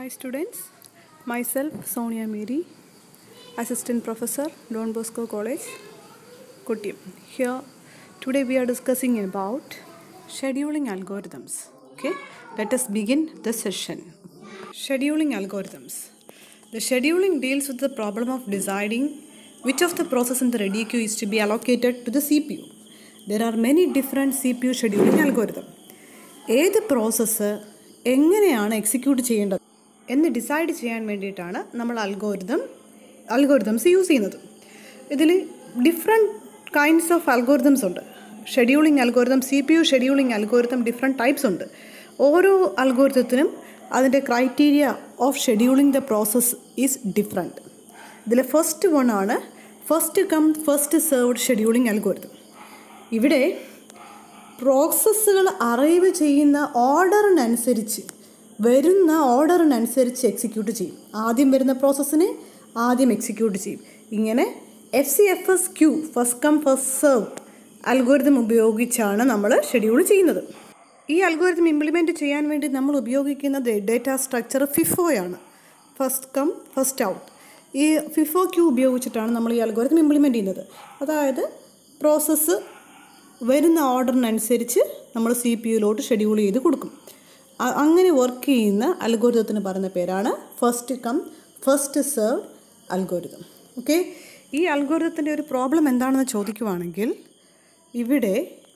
students, myself Sonia Mary, Assistant Professor, Don Bosco College, Kottayam. Here, today we are discussing about scheduling algorithms. Okay, let us begin the session. Scheduling algorithms. The scheduling deals with the problem of deciding which of the process in the ready queue is to be allocated to the CPU. There are many different CPU scheduling algorithms. ഏത് process എങ്ങനെയാണ് execute ചെയ്യേണ്ടത് എന്ന് decide ചെയ്യാൻ വേണ്ടിയിട്ടാണ് നമ്മൾ algorithm algorithms use ചെയ്യുന്നത് ഇതിൽ different kinds of algorithms ഉണ്ട് scheduling algorithm C P U scheduling algorithm different types ഉണ്ട് ഓരോ അൽഗോരിതത്തിനും അതിൻ്റെ criteria of scheduling the process is different ഇതിൽ ഫസ്റ്റ് വൺ ആണ് first come first served scheduling algorithm ഇവിടെ പ്രോസസ്സുകൾ അറൈവ് ചെയ്യുന്ന ഓർഡറിനനുസരിച്ച് വരുന്ന ഓർഡറിനനുസരിച്ച് എക്സിക്യൂട്ട് ചെയ്യും ആദ്യം വരുന്ന പ്രോസസ്സിനെ ആദ്യം എക്സിക്യൂട്ട് ചെയ്യും ഇങ്ങനെ F C F S queue first come first serve algorithm ഉപയോഗിച്ചാണ് നമ്മൾ ഷെഡ്യൂൾ ചെയ്യുന്നത് ഈ അൽഗോരിതം ഇംപ്ലിമെൻറ്റ് ചെയ്യാൻ വേണ്ടി നമ്മൾ ഉപയോഗിക്കുന്ന ഡേറ്റ സ്ട്രക്ചർ ഫിഫോയാണ് ഫസ്റ്റ് കം ഫസ്റ്റ് ഔട്ട് ഈ ഫിഫോ ക്യൂ ഉപയോഗിച്ചിട്ടാണ് നമ്മൾ ഈ അൽഗോരിതം ഇംപ്ലിമെൻറ്റ് ചെയ്യുന്നത് അതായത് പ്രോസസ്സ് വരുന്ന ഓർഡറിനനുസരിച്ച് നമ്മൾ സി പി യുയിലോട്ട് ഷെഡ്യൂൾ ചെയ്ത് കൊടുക്കും അ- അങ്ങനെ വർക്ക് ചെയ്യുന്ന അൽഗോരിതത്തിന് പറയുന്ന പേരാണ് first come first serve algorithm okay ഈ അൽഗോരിതത്തിൻ്റെ ഒരു പ്രോബ്ലം എന്താണെന്ന് ചോദിക്കുവാണെങ്കിൽ ഇവിടെ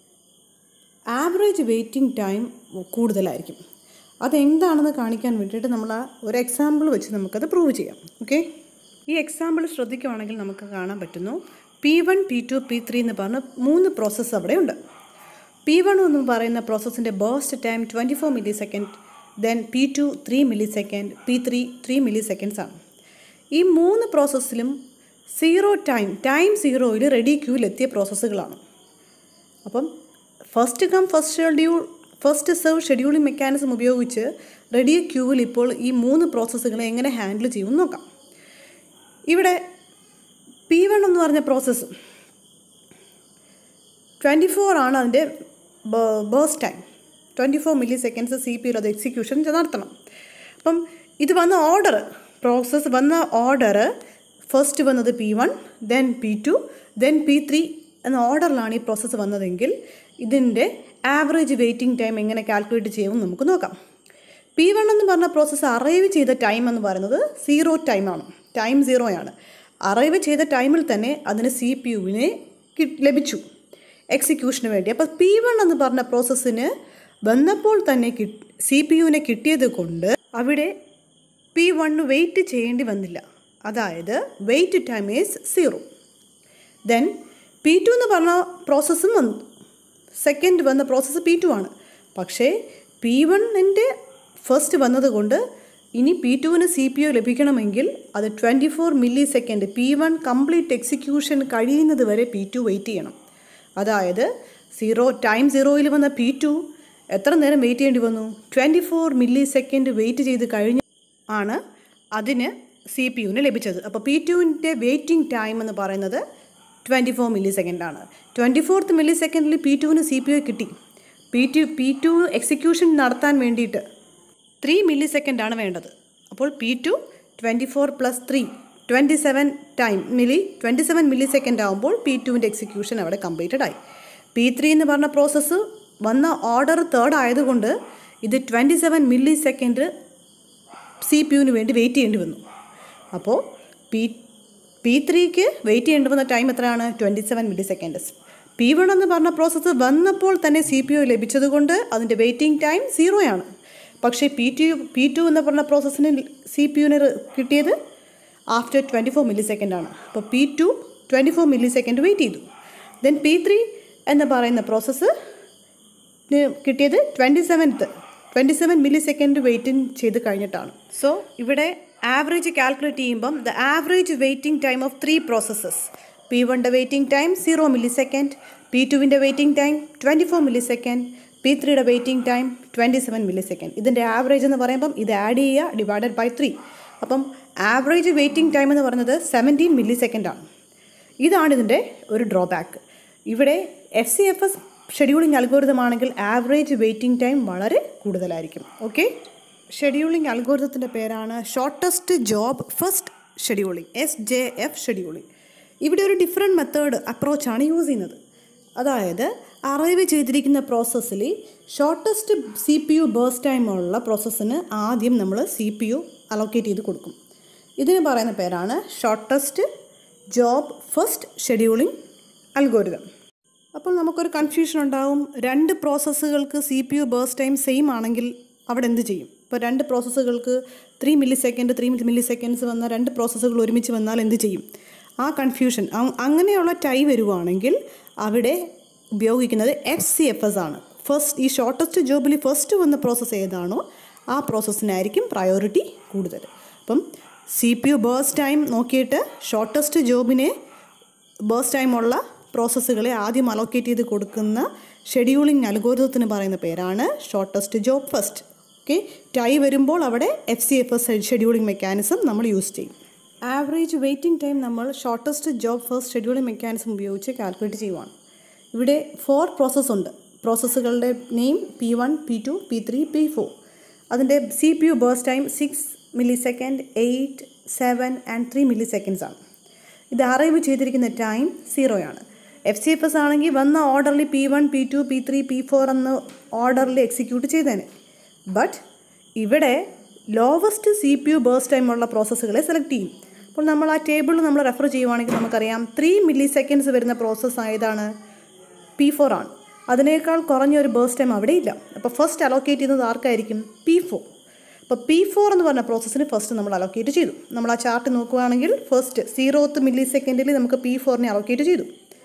ആവറേജ് വെയിറ്റിംഗ് ടൈം കൂടുതലായിരിക്കും അതെന്താണെന്ന് കാണിക്കാൻ വേണ്ടിയിട്ട് നമ്മൾ ആ ഒരു എക്സാമ്പിൾ വെച്ച് നമുക്കത് പ്രൂവ് ചെയ്യാം ഓക്കെ ഈ എക്സാമ്പിൾ ശ്രദ്ധിക്കുവാണെങ്കിൽ നമുക്ക് കാണാൻ പറ്റുന്നു P one P two P three എന്ന് പറഞ്ഞ മൂന്ന് പ്രോസസ്സ് അവിടെ ഉണ്ട് പി വൺ എന്ന് പറയുന്ന പ്രോസസ്സിൻ്റെ burst time twenty four millisecond then P two three millisecond P three three milliseconds ആണ് ഈ മൂന്ന് പ്രോസസ്സിലും സീറോ ടൈം ടൈം സീറോയിൽ റെഡി ക്യൂവിലെത്തിയ പ്രോസസ്സുകളാണ് അപ്പം first come first schedule first serve scheduling mechanism ഉപയോഗിച്ച് റെഡി ക്യൂവിൽ ഇപ്പോൾ ഈ മൂന്ന് പ്രോസസ്സുകളെ എങ്ങനെ ഹാൻഡിൽ ചെയ്യുമെന്ന് നോക്കാം ഇവിടെ പി വൺ എന്ന് പറഞ്ഞ പ്രോസസ്സ് ട്വൻറ്റി ഫോർ ആണ് അതിൻ്റെ burst time twenty four milliseconds C P യിൽ അത് എക്സിക്യൂഷൻ നടത്തണം അപ്പം ഇത് വന്ന ഓർഡർ പ്രോസസ്സ് വന്ന ഓർഡർ ഫസ്റ്റ് വന്നത് P one then P two then P three എന്ന ഓർഡറിലാണ് ഈ പ്രോസസ്സ് വന്നതെങ്കിൽ ഇതിൻ്റെ ആവറേജ് വെയിറ്റിംഗ് ടൈം എങ്ങനെ കാൽക്കുലേറ്റ് ചെയ്യുമെന്ന് നമുക്ക് നോക്കാം പി വൺ എന്ന് പറഞ്ഞ പ്രോസസ്സ് അറൈവ് ചെയ്ത ടൈം എന്ന് പറയുന്നത് സീറോ ടൈമാണ് ടൈം സീറോയാണ് അറൈവ് ചെയ്ത ടൈമിൽ തന്നെ അതിന് സി പി യുവിനെ ലഭിച്ചു എക്സിക്യൂഷന് വേണ്ടി അപ്പോൾ പി വൺ എന്ന് പറഞ്ഞ പ്രോസസ്സിന് വന്നപ്പോൾ തന്നെ സി പി യുവിനെ കിട്ടിയത് കൊണ്ട് അവിടെ പി വണ്ണ് വെയിറ്റ് ചെയ്യേണ്ടി വന്നില്ല അതായത് wait time is zero then P two എന്ന് പറഞ്ഞ പ്രോസസ്സും വന്നു സെക്കൻഡ് വന്ന പ്രോസസ്സ് പി ടു ആണ് പക്ഷേ പി വണ്ണിൻ്റെ ഫസ്റ്റ് വന്നതുകൊണ്ട് ഇനി പി ടുവിന് സി പി ഒ ലഭിക്കണമെങ്കിൽ അത് twenty four millisecond P one complete execution കഴിയുന്നത് വരെ പി ടു വെയിറ്റ് ചെയ്യണം അതായത് സീറോ ടൈം സീറോയിൽ വന്ന പി ടു എത്ര നേരം വെയിറ്റ് ചെയ്യേണ്ടി വന്നു twenty four millisecond wait ചെയ്ത് കഴിഞ്ഞ് ആണ് അതിന് സി പി യുവിന് ലഭിച്ചത് അപ്പോൾ പി ടുവിൻ്റെ വെയിറ്റിംഗ് ടൈം എന്ന് പറയുന്നത് ട്വൻറ്റി ഫോർ മില്ലി സെക്കൻഡാണ് ട്വൻറ്റി ഫോർത്ത് മില്ലി സെക്കൻഡിൽ പി ടുവിന് സി പി യു കിട്ടി P two P two execution നടത്താൻ വേണ്ടിയിട്ട് ത്രീ മില്ലി സെക്കൻഡാണ് വേണ്ടത് അപ്പോൾ P two twenty four plus three twenty seven time milli twenty seven millisecond ആകുമ്പോൾ പി ടുവിൻ്റെ എക്സിക്യൂഷൻ അവിടെ കംപ്ലീറ്റഡ് ആയി പി ത്രീ എന്ന് പറഞ്ഞ പ്രോസസ്സ് വന്ന ഓർഡർ തേർഡ് ആയതുകൊണ്ട് ഇത് twenty seven millisecond C P യുവിന് വേണ്ടി വെയിറ്റ് ചെയ്യേണ്ടി വന്നു അപ്പോൾ പി പി ത്രീക്ക് വെയിറ്റ് ചെയ്യേണ്ടി വന്ന ടൈം എത്രയാണ് twenty seven milliseconds P one എന്ന് പറഞ്ഞ പ്രോസസ്സ് വന്നപ്പോൾ തന്നെ സി പി യു ലഭിച്ചതുകൊണ്ട് അതിൻ്റെ വെയിറ്റിംഗ് ടൈം സീറോയാണ് പക്ഷേ പി ടു പി ടു എന്ന് പറഞ്ഞ പ്രോസസ്സിന് സി പി യുവിന് കിട്ടിയത് ആഫ്റ്റർ ട്വൻറ്റി ഫോർ മില്ലി സെക്കൻഡാണ് അപ്പോൾ P two twenty four millisecond wait ചെയ്തു ദെൻ പി ത്രീ എന്ന് പറയുന്ന പ്രോസസ്സ് കിട്ടിയത് twenty seventh twenty seven millisecond waiting ചെയ്ത് കഴിഞ്ഞിട്ടാണ് സോ ഇവിടെ ആവറേജ് കാൽക്കുലേറ്റ് ചെയ്യുമ്പം the average waiting time of three processes P വണ്ടെ waiting time zero millisecond P ടുവിൻ്റെ waiting time twenty four millisecond P ത്രീയുടെ waiting time twenty seven millisecond ഇതിൻ്റെ average എന്ന് പറയുമ്പം ഇത് add ചെയ്യുക divided by three അപ്പം average waiting time എന്ന് പറയുന്നത് സെവൻറ്റീൻ മില്ലി സെക്കൻഡാണ് ഇതാണ് ഇതിൻ്റെ ഒരു ഡ്രോബാക്ക് ഇവിടെ F C F S scheduling algorithm ആണെങ്കിൽ ആവറേജ് വെയിറ്റിംഗ് ടൈം വളരെ കൂടുതലായിരിക്കും ഓക്കെ ഷെഡ്യൂളിംഗ് അൽഗോരിതത്തിൻ്റെ പേരാണ് shortest job first scheduling S J F scheduling ഇവിടെ ഒരു ഡിഫറെൻറ്റ് മെത്തേഡ് അപ്രോച്ചാണ് യൂസ് ചെയ്യുന്നത് അതായത് അറൈവ് ചെയ്തിരിക്കുന്ന പ്രോസസ്സിൽ shortest C P U burst ടൈമുള്ള പ്രോസസ്സിന് ആദ്യം നമ്മൾ സി പി യു അലോക്കേറ്റ് ചെയ്ത് കൊടുക്കും ഇതിന് പറയുന്ന പേരാണ് shortest job first scheduling algorithm അപ്പോൾ നമുക്കൊരു കൺഫ്യൂഷൻ ഉണ്ടാവും രണ്ട് പ്രോസസ്സുകൾക്ക് C P U burst time same ആണെങ്കിൽ അവിടെ എന്ത് ചെയ്യും ഇപ്പോൾ രണ്ട് പ്രോസസ്സുകൾക്ക് three millisecond three milliseconds വന്ന രണ്ട് പ്രോസസ്സുകൾ ഒരുമിച്ച് വന്നാൽ എന്ത് ചെയ്യും ആ കൺഫ്യൂഷൻ അങ്ങനെയുള്ള ടൈ വരുവാണെങ്കിൽ അവിടെ ഉപയോഗിക്കുന്നത് എഫ് സി എഫ് എസ് ആണ് ഫസ്റ്റ് ഈ ഷോർട്ടസ്റ്റ് ജോബിൽ ഫസ്റ്റ് വന്ന പ്രോസസ്സ് ഏതാണോ ആ പ്രോസസ്സിനായിരിക്കും പ്രയോറിറ്റി കൂടുതൽ അപ്പം C P U burst time നോക്കിയിട്ട് ഷോർട്ടസ്റ്റ് ജോബിനെ ബേഴ്സ് ടൈമുള്ള പ്രോസസ്സുകളെ ആദ്യം അലോക്കേറ്റ് ചെയ്ത് കൊടുക്കുന്ന ഷെഡ്യൂളിംഗ് അൽഗോരിതത്തിന് പറയുന്ന പേരാണ് shortest job first okay tie വരുമ്പോൾ അവിടെ F C F S scheduling mechanism നമ്മൾ യൂസ് ചെയ്യും ആവറേജ് വെയിറ്റിംഗ് ടൈം നമ്മൾ shortest job first scheduling mechanism ഉപയോഗിച്ച് കാൽക്കുലേറ്റ് ചെയ്യുവാണ് ഇവിടെ ഫോർ പ്രോസസ്സ് ഉണ്ട് പ്രോസസ്സുകളുടെ name P one P two P three P four അതിൻ്റെ C P U burst time six milli millisecond eight seven and three milliseconds ആണ് ഇത് arrive ചെയ്തിരിക്കുന്ന time സീറോയാണ് എഫ് സി എഫ് എസ് ആണെങ്കിൽ വന്ന ഓർഡറിൽ P one P two P three P four എന്ന ഓർഡറിൽ എക്സിക്യൂട്ട് ചെയ്തേനെ ബട്ട് ഇവിടെ lowest C P U burst ടൈമുള്ള പ്രോസസ്സുകളെ സെലക്ട് ചെയ്യും അപ്പോൾ നമ്മൾ ആ ടേബിളിൽ നമ്മൾ റെഫർ ചെയ്യുവാണെങ്കിൽ നമുക്കറിയാം ത്രീ മില്ലി സെക്കൻഡ്സ് വരുന്ന പ്രോസസ്സ് ആയതാണ് പി ഫോർ ആണ് അതിനേക്കാൾ കുറഞ്ഞ ഒരു ബേഴ്സ് ടൈം അവിടെ ഇല്ല അപ്പോൾ ഫസ്റ്റ് അലോക്കേറ്റ് ചെയ്യുന്നത് ആർക്കായിരിക്കും പി ഫോർ അപ്പോൾ പി ഫോർ എന്ന് പറഞ്ഞ പ്രോസസ്സിന് ഫസ്റ്റ് നമ്മൾ അലോക്കേറ്റ് ചെയ്തു നമ്മൾ ആ ചാർട്ട് നോക്കുകയാണെങ്കിൽ ഫസ്റ്റ് സീറോത്ത് മില്ലി സെക്കൻഡിൽ നമുക്ക് പി ഫോറിനെ അലോക്കേറ്റ് ചെയ്തു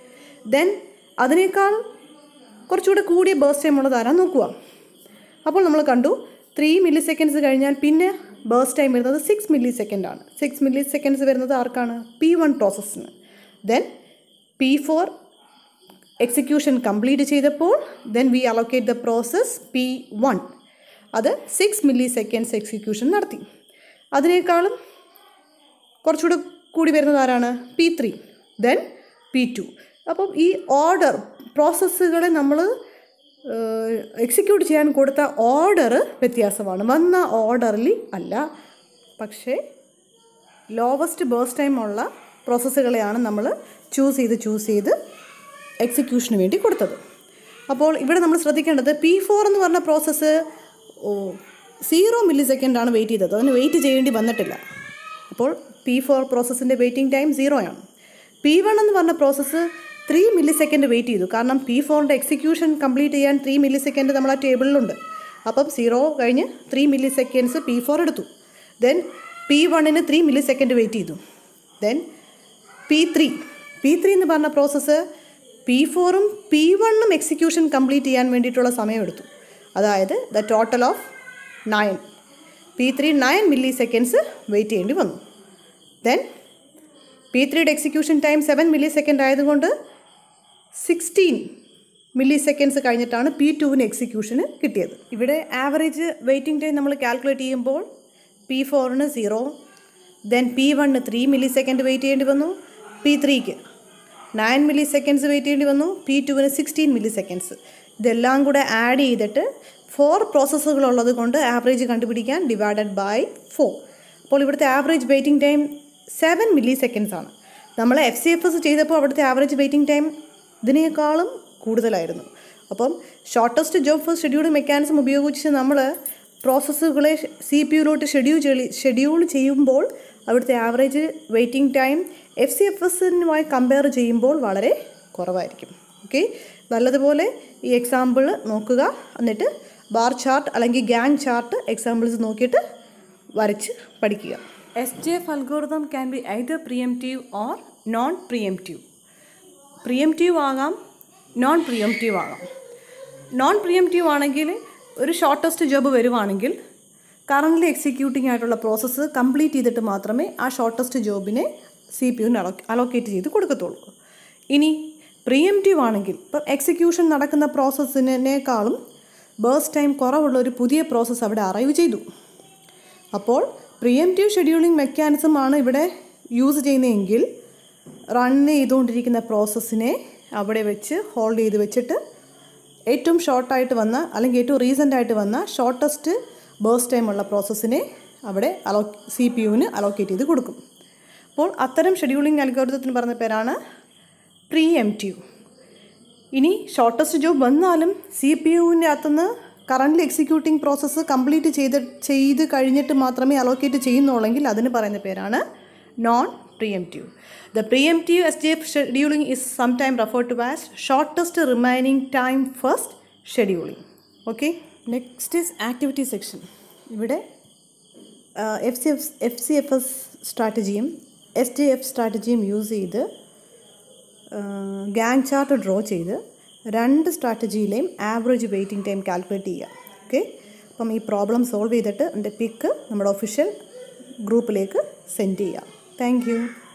ദെൻ അതിനേക്കാൾ കുറച്ചുകൂടെ കൂടിയ ബേഴ്സ് ടൈം ഉള്ളത് ആരാ നോക്കുക അപ്പോൾ നമ്മൾ കണ്ടു ത്രീ മില്ലി സെക്കൻഡ്സ് കഴിഞ്ഞാൽ പിന്നെ ബേഴ്സ് ടൈം വരുന്നത് സിക്സ് മില്ലി സെക്കൻഡ് ആണ് സിക്സ് മില്ലി സെക്കൻഡ്സ് വരുന്നത് ആർക്കാണ് പി വൺ പ്രോസസ്സിന് then P four execution complete ചെയ്തപ്പോൾ then we allocate the process P one അത് സിക്സ് മില്ലി സെക്കൻഡ്സ് എക്സിക്യൂഷൻ നടത്തി അതിനേക്കാളും കുറച്ചുകൂടെ കൂടി വരുന്നത് ആരാണ് P three then P two അപ്പം ഈ ഓർഡർ പ്രോസസ്സുകളെ നമ്മൾ എക്സിക്യൂട്ട് ചെയ്യാൻ കൊടുത്ത ഓർഡർ വ്യത്യാസമാണ് വന്ന ഓർഡറിൽ അല്ല പക്ഷേ ലോവസ്റ്റ് ബേഴ്സ് ടൈം ഉള്ള പ്രോസസ്സുകളെയാണ് നമ്മൾ ചൂസ് ചെയ്ത് ചൂസ് ചെയ്ത് എക്സിക്യൂഷന് വേണ്ടി കൊടുത്തത് അപ്പോൾ ഇവിടെ നമ്മൾ ശ്രദ്ധിക്കേണ്ടത് പി ഫോർ എന്ന് പറഞ്ഞ പ്രോസസ്സ് സീറോ മില്ലി സെക്കൻഡാണ് വെയിറ്റ് ചെയ്തത് അതിന് വെയിറ്റ് ചെയ്യേണ്ടി വന്നിട്ടില്ല അപ്പോൾ പി ഫോർ പ്രോസസ്സിൻ്റെ വെയിറ്റിംഗ് ടൈം സീറോ ആണ് പി വൺ എന്ന് പറഞ്ഞ process three millisecond wait ചെയ്തു കാരണം പി ഫോറിൻ്റെ എക്സിക്യൂഷൻ കംപ്ലീറ്റ് ചെയ്യാൻ ത്രീ മില്ലി സെക്കൻഡ് നമ്മൾ ആ ടേബിളിലുണ്ട് അപ്പം സീറോ കഴിഞ്ഞ് three milliseconds P four എടുത്തു ദെൻ പി വണ്ണിന് ത്രീ മില്ലി സെക്കൻഡ് വെയിറ്റ് ചെയ്തു then P three P three എന്ന് പറഞ്ഞ പ്രോസസ്സ് പി ഫോറും പി വണ്ണും എക്സിക്യൂഷൻ കംപ്ലീറ്റ് ചെയ്യാൻ വേണ്ടിയിട്ടുള്ള സമയമെടുത്തു അതായത് the total of nine P three nine milliseconds wait ചെയ്യേണ്ടി വന്നു ദെൻ പി ത്രീയുടെ execution time seven millisecond ആയതുകൊണ്ട് സിക്സ്റ്റീൻ മില്ലി സെക്കൻഡ്സ് കഴിഞ്ഞിട്ടാണ് പി ടുവിന് എക്സിക്യൂഷന് കിട്ടിയത് ഇവിടെ ആവറേജ് വെയിറ്റിംഗ് ടൈം നമ്മൾ കാൽക്കുലേറ്റ് ചെയ്യുമ്പോൾ പി ഫോറിന് സീറോ ദെൻ പി വണ്ണിന് ത്രീ മില്ലി സെക്കൻഡ് വെയിറ്റ് ചെയ്യേണ്ടി വന്നു പി ത്രീക്ക് നയൻ മില്ലി സെക്കൻഡ്സ് വെയിറ്റ് ചെയ്യേണ്ടി വന്നു പി ടുവിന് സിക്സ്റ്റീൻ മില്ലി സെക്കൻഡ്സ് ഇതെല്ലാം കൂടെ ആഡ് ചെയ്തിട്ട് ഫോർ പ്രോസസ്സുകൾ ഉള്ളത് കൊണ്ട് ആവറേജ് കണ്ടുപിടിക്കാൻ ഡിവൈഡഡ് ബൈ ഫോർ അപ്പോൾ ഇവിടുത്തെ average waiting time seven milliseconds ആണ് നമ്മൾ എഫ് സി എഫ് എസ് ചെയ്തപ്പോൾ അവിടുത്തെ ആവറേജ് വെയിറ്റിംഗ് ടൈം ഇതിനേക്കാളും കൂടുതലായിരുന്നു അപ്പം shortest job first schedule mechanism ഉപയോഗിച്ച് നമ്മൾ പ്രോസസ്സുകളെ സി പി യുയിലോട്ട് ഷെഡ്യൂൾ ഷെഡ്യൂൾ ചെയ്യുമ്പോൾ അവിടുത്തെ average waiting time F C F എസിനുമായി കമ്പയർ ചെയ്യുമ്പോൾ വളരെ കുറവായിരിക്കും ഓക്കെ നല്ലതുപോലെ ഈ എക്സാമ്പിൾ നോക്കുക എന്നിട്ട് ബാർ ചാർട്ട് അല്ലെങ്കിൽ ഗാങ് ചാർട്ട് എക്സാമ്പിൾസ് നോക്കിയിട്ട് വരച്ച് പഠിക്കുക S J F algorithm can be either preemptive or non preemptive preemptive ആകാം നോൺ പ്രിയംറ്റീവ് ആകാം നോൺ പ്രിയംറ്റീവ് ആണെങ്കിൽ ഒരു ഷോർട്ടസ്റ്റ് ജോബ് വരുവാണെങ്കിൽ കറൻ്റ്ലി എക്സിക്യൂട്ടിംഗ് ആയിട്ടുള്ള പ്രോസസ്സ് കംപ്ലീറ്റ് ചെയ്തിട്ട് മാത്രമേ ആ ഷോർട്ടസ്റ്റ് ജോബിനെ സി പി യുവിന് അലോക്കേറ്റ് ചെയ്ത് കൊടുക്കത്തുള്ളൂ ഇനി പ്രിയംറ്റീവ് ആണെങ്കിൽ ഇപ്പം എക്സിക്യൂഷൻ നടക്കുന്ന പ്രോസസ്സിനേക്കാളും ബേഴ്സ് ടൈം കുറവുള്ള ഒരു പുതിയ പ്രോസസ്സ് അവിടെ അറൈവ് ചെയ്തു അപ്പോൾ പ്രിയംറ്റീവ് ഷെഡ്യൂളിംഗ് മെക്കാനിസം ആണ് ഇവിടെ യൂസ് ചെയ്യുന്നതെങ്കിൽ റൺ ചെയ്തുകൊണ്ടിരിക്കുന്ന പ്രോസസ്സിനെ അവിടെ വെച്ച് ഹോൾഡ് ചെയ്ത് വെച്ചിട്ട് ഏറ്റവും ഷോർട്ടായിട്ട് വന്ന അല്ലെങ്കിൽ ഏറ്റവും റീസെൻ്റ് ആയിട്ട് വന്ന ഷോർട്ടസ്റ്റ് ബേഴ്സ് ടൈമുള്ള പ്രോസസ്സിനെ അവിടെ അലോ സി പി യുവിന് അലോക്കേറ്റ് ചെയ്ത് കൊടുക്കും അപ്പോൾ അത്തരം ഷെഡ്യൂളിംഗ് അൽഗോരിതത്തിന് പറഞ്ഞ പേരാണ് പ്രീ എം ടി യു ഇനി ഷോർട്ടസ്റ്റ് ജോബ് വന്നാലും സി പി യുവിൻ്റെ അകത്തുനിന്ന് കറൻ്റ് എക്സിക്യൂട്ടിംഗ് പ്രോസസ്സ് കംപ്ലീറ്റ് ചെയ്ത് ചെയ്ത് കഴിഞ്ഞിട്ട് മാത്രമേ അലോക്കേറ്റ് ചെയ്യുന്നുള്ളെങ്കിൽ അതിന് പറയുന്ന പേരാണ് non preemptive the preemptive S G F scheduling is some time refer to as shortest remaining time first scheduling okay next is activity section ഇവിടെ F C F F C F S സ്ട്രാറ്റജിയും S D F സ്ട്രാറ്റജിയും use ചെയ്ത് Gantt chart draw ചെയ്ത് രണ്ട് സ്ട്രാറ്റജിയിലെയും average waiting time calculate ചെയ്യുക okay അപ്പം ഈ പ്രോബ്ലം സോൾവ് ചെയ്തിട്ട് എൻ്റെ പിക്ക് നമ്മുടെ ഒഫീഷ്യൽ ഗ്രൂപ്പിലേക്ക് സെൻഡ് ചെയ്യുക താങ്ക് യു